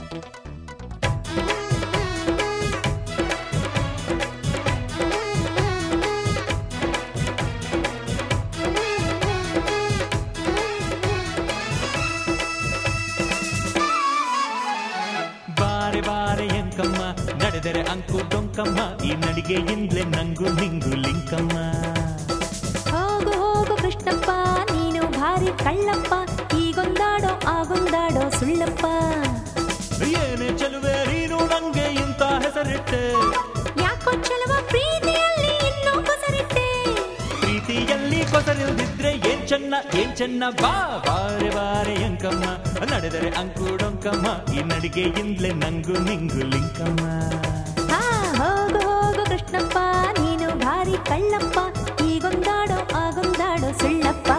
ಬಾರೆ ಬಾರೆ ಎಂಕಮ್ಮ ನಡೆದರೆ ಅಂಕು ಡೊಂಕಮ್ಮ ಈ ನಡಿಗೆಯಿಂದಲೇ ನಂಗು ನಿಂಗು ಲಿಂಕಮ್ಮ ಹೋಗು ಹೋಗು ಕೃಷ್ಣಪ್ಪ ನೀನು ಭಾರಿ ಕಳ್ಳಪ್ಪ ಈಗೊಂದಾಡೋ ಆಗೊಂದಾಡೋ ಸುಳ್ಳಪ್ಪ ಏನೇ ಚೆಲುವೆ ನೀನು ನಂಗೆ ಇಂತ ಹೆಸರಿಟ್ಟೆ ಯಾಕೋ ಚಲವ ಪ್ರೀತಿಯಲ್ಲಿ ಇನ್ನೂ ಕೊಸರಿಟ್ಟೆ ಪ್ರೀತಿಯಲ್ಲಿ ಕೊಸರಿಲ್ದಿದ್ರೆ ಏನ್ ಚೆನ್ನ ಏನ್ ಚೆನ್ನ ಬಾ ಬಾರೆ ಬಾರೆ ಎಂಕಮ್ಮ ನಡೆದರೆ ಅಂಕು ಡೊಂಕಮ್ಮ ಈ ನಡಿಗೆಯಿಂದಲೇ ನಂಗು ನಿಂಗು ಲಿಂಕಮ್ಮ ಹಾ ಹೋಗು ಹೋಗು ಕೃಷ್ಣಪ್ಪ ನೀನು ಭಾರಿ ಕಳ್ಳಪ್ಪ ಈಗೊಂದಾಡೋ ಆಗೊಂದಾಡೋ ಸುಳ್ಳಪ್ಪ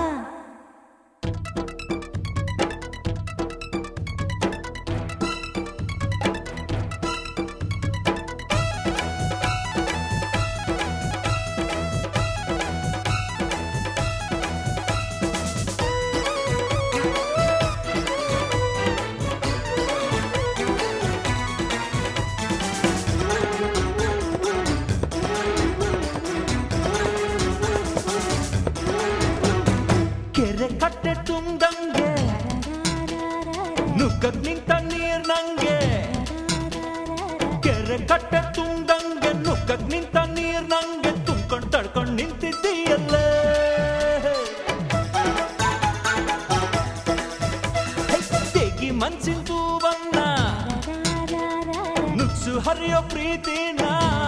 ಕೆರೆ ಕಟ್ಟೆ ತುಂದಂಗೆ ನುಗ್ಗಕ್ ನಿಂತ ನೀರ್ ನಂಗೆ ಕೆರೆ ಕಟ್ಟೆ ತುಂದಂಗೆ ನುಗ್ಗಕ್ ನಿಂತ ನೀರ್ ನಂಗೆ ತುಂಬ್ಕೊಂಡ್ ತಡ್ಕೊಂಡ್ ನಿಂತಿದ್ದೀಯಲ್ಲೇ ಹೈ, ತೆಗಿ ಮನ್ಸಿನ ತೂವನ್ನ ನುಗ್ಸು ಹರಿಯೋ ಪ್ರೀತಿನ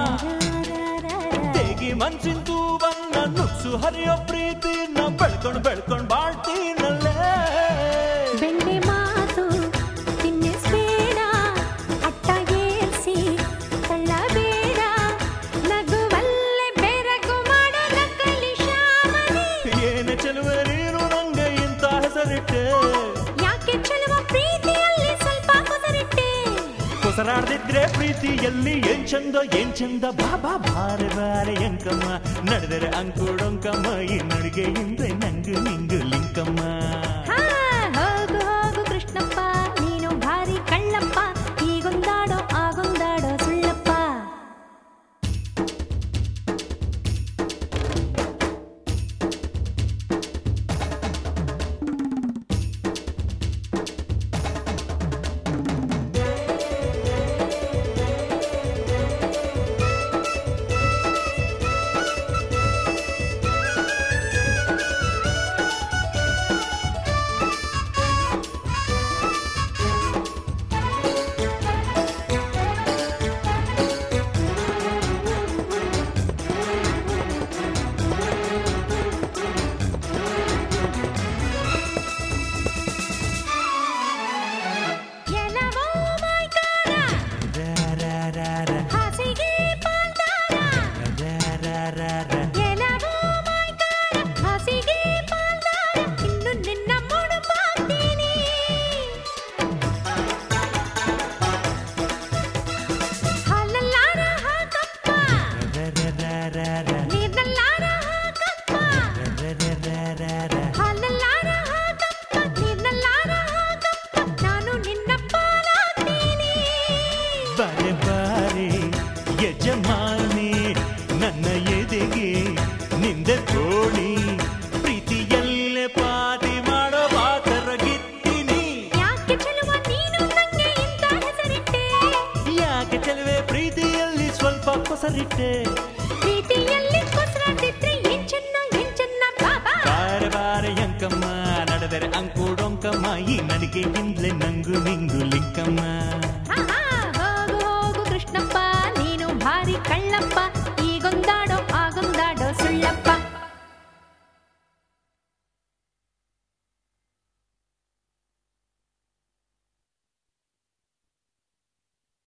ತೆಗಿ ಮನ್ಸಿನ ತೂವನ್ನ ನುಗ್ಸು ಹರಿಯೋ ಪ್ರೀತಿನ ಬೆಳ್ಕೊಂಡ್ ಬೆಳ್ಕೊಂಡ್ ಬಾಳ್ತೀನಲ್ಲೇ ಬೆಣ್ಣೆ ಮಾತು ತಿನ್ನಿಸ್ಬೇಡ ಅಟ್ಟ ಏರ್ಸಿ ತಳ್ಳಬೇಡ ನಗುವಲ್ಲೇ ಬೆರಗು ಮಾಡೋ ನಕಲಿ ಶಾಮನಿ ಏನೇ ಚೆಲುವೆ ನೀನು ನಂಗೆ ಇಂತ ಹೆಸರಿಟ್ಟೆ ಯಾಕೆ ಚಲುವ ಪ್ರೀತಿಯಲ್ಲಿ ಸ್ವಲ್ಪ ಕೊಸರಿಟ್ಟೆ ಕೊಸರಾಡ್ದಿದ್ರೆ ಪ್ರೀತಿಯಲ್ಲಿ ಏನ್ ಚಂದ ಏನ್ ಚಂದ ಬಾಬಾ ಬಾರೆ ಬಾರೆ ಎಂಕಮ್ಮ ನಡೆದರೆ ಅಂಕುಡೊಂಕಮ್ಮ ಈ ನಡಿಗೆಯಿಂದ ನಂಗು ನಿಂಗು ಲಿಂಕಮ್ಮ ಹಾ ಹೋಗು ಹೋಗು ಕೃಷ್ಣಪ್ಪ ನೀನು ಭಾರಿ ಕಳ್ಳಪ್ಪ ಈಗೊಂದಾಡೋ ಆಗೊಂದಾಡೋ ಸುಳ್ಳಪ್ಪ ಎಲವೋ ಮಾಯ್ಕಾರ ಹಾಸಿಗೆ ಪಾಲ್ದಾರ ಎಲವೋ ಮಾಯ್ಕಾರ ಹಾಸಿಗೆ ಪಾಲ್ದಾರ ಇನ್ನು ನಿನ್ನ ಮುಡುಪಾಗ್ತೀನಿ ಹಾಲಲ್ಲಾರ ಹಾಕಪ್ಪ ನೀರ್ನಲ್ಲಾರ ಹಾಕಪ್ಪ ಹಾಲಲ್ಲಾರ ಹಾಕಪ್ಪ ನೀರ್ನಲ್ಲಾರ ಹಾಕಪ್ಪ ನಾನು ನಿನ್ನ ಪಾಲಾಗ್ತೀನಿ ಬಾರೆ ಬಾರೆ ಯಜಮಾನಿ ನನ್ನ ಎದೆಗೆ ನಿಂದೆ ತೋಳಿ ಪ್ರೀತಿಯಲ್ಲೇ ಪಾತಿ ಮಾಡೋ ಬಾತರಗಿತ್ತೀನಿ ಯಾಕೆ ಚೆಲುವ ನೀನು ನಂಗೆ ಇಂಥ ಹೆಸರಿಟ್ಟೆ ಯಾಕೆ ಚೆಲುವೆ ಪ್ರೀತಿಯಲ್ಲಿ ಸ್ವಲ್ಪ ಕೊಸರಿಟ್ಟೆ